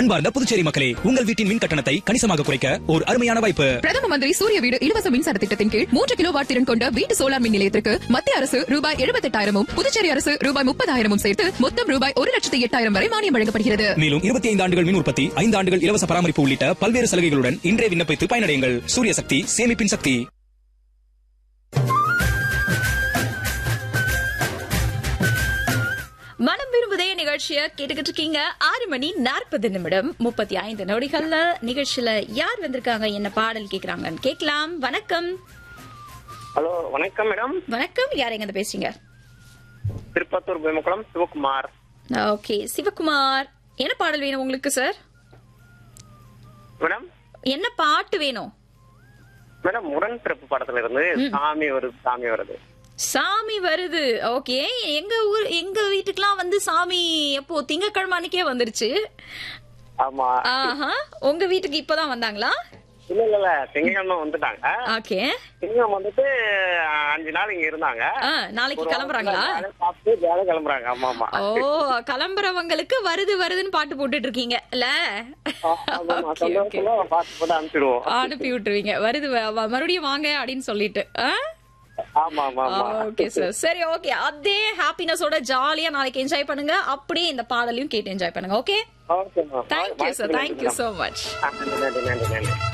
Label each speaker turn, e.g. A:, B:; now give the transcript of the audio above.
A: அன்பார்ந்த புதுச்சேரி மக்களே உங்கள் வீட்டின் மின் கட்டணத்தை கணிசமாக குறைக்க ஒரு அருமையான வாய்ப்பு
B: பிரதம மந்திரி சூரிய வீடு இலவச மின்சார திட்டத்தின் கீழ் மூன்று கிலோ வாட் திறன் கொண்ட வீட்டு சோலார் மின் நிலையத்திற்கு மத்திய அரசு ரூபாய் எழுபத்தெட்டாயிரமும் புதுச்சேரி அரசு ரூபாய் முப்பதாயிரமும் சேர்த்து மொத்தம் ரூபாய் ஒரு லட்சத்தி எட்டாயிரம் வரை மானியம் வழங்கப்படுகிறது
A: மேலும் இருபத்தி ஐந்து ஆண்டுகள் மின் உற்பத்தி ஐந்து ஆண்டுகள் இலவச பராமரிப்பு உள்ளிட்ட பல்வேறு சலுகைகளுடன் இன்றே விண்ணப்பித்து பயனடையுங்கள் சூரிய சக்தி சேமிப்பின் சக்தி
C: மனம் விரும்புதே நிகழ்ச்சியை கேட்டுக்கிட்டு இருக்கீங்க ஆறு மணி நாற்பது நிமிடம் முப்பத்தி ஐந்து நொடிகள்ல நிகழ்ச்சியில யார் வந்திருக்காங்க என்ன பாடல் கேக்குறாங்கன்னு கேட்கலாம் வணக்கம்
D: ஹலோ வணக்கம் மேடம்
C: வணக்கம் யார் எங்க இருந்து பேசுறீங்க
D: திருப்பத்தூர் பெமக்குளம் சிவகுமார்
C: ஓகே சிவகுமார் என்ன பாடல் வேணும் உங்களுக்கு சார்
D: மேடம்
C: என்ன பாட்டு வேணும்
D: மேடம் உடன்பிறப்பு படத்துல இருந்து சாமி வருது சாமி வருது
C: சாமி வருது ஓகே எங்க ஊர் எங்க வீட்டுக்குலாம் வந்து சாமி எப்போ திங்கக்கிழமை அன்னைக்கே வந்துருச்சு
D: ஆமா
C: ஆஹா உங்க வீட்டுக்கு இப்பதான் வந்தாங்களா
D: இல்ல இல்ல இல்ல திங்கக்கிழமை வந்துட்டாங்க
C: ஓகே
D: திங்கக்கிழமை வந்துட்டு அஹ், அஞ்சு நாள் இங்க இருந்தாங்க
C: ஆ, நாளைக்கு
D: ஒரு
C: கிளம்புறாங்களா
D: வேலை சாப்பிட்டு வேலை கிளம்புறாங்க ஆமா ஆமா
C: ஓ கிளம்புறவங்களுக்கு வருது வருதுன்னு பாட்டு போட்டுட்டு இருக்கீங்க இல்ல
D: ஆ, ஆமா, ஆமா.
C: Okay, okay.
D: சந்தோஷமா பாத்து போட்டு அனுப்பிடுவோம்
C: அனுப்பி விட்டுருவீங்க வருது வ- வ- மறுபடியும் வாங்க அப்படின்னு சொல்லிட்டு
D: ஆமா ஆமா ஆமா
C: ஓகே சார் சரி ஓகே அதே ஹாப்பினஸோட ஜாலியா நாளைக்கு என்ஜாய் பண்ணுங்க அப்படியே இந்த பாடலையும் கேட்டு என்ஜாய் பண்ணுங்க okay
D: okay
C: thank you sir thank you so much
D: நன்றி நன்றி நன்றி